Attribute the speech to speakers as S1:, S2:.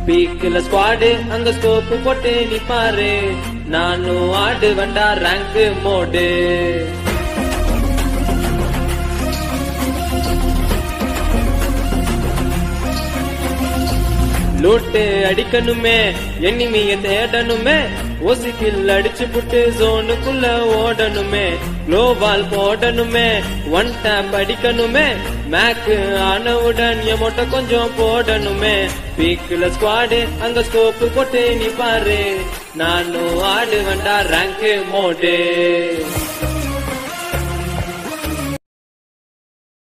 S1: பீக்குல squad அங்க scope போட்டு நீ பாரு நானும் ஆடு வண்டா ரேங்க் மோடு லூட்டு அடிக்கணுமே எண்ணிமிய தேடணுமே ஓசிக்கில் அடிச்சு புட்டு ஜோனுக்குள்ள ஓடணுமே குளோபால் போடணுமே ஒன் டேப் அடிக்கணுமே மேக்கு ஆனவுடன் எமோட்ட கொஞ்சம் போடணுமே பீக்குல ஸ்குவாடு அங்க ஸ்கோப்பு போட்டு நீ பாரு நானும் ஆடு வண்டா ரேங்க் மோடு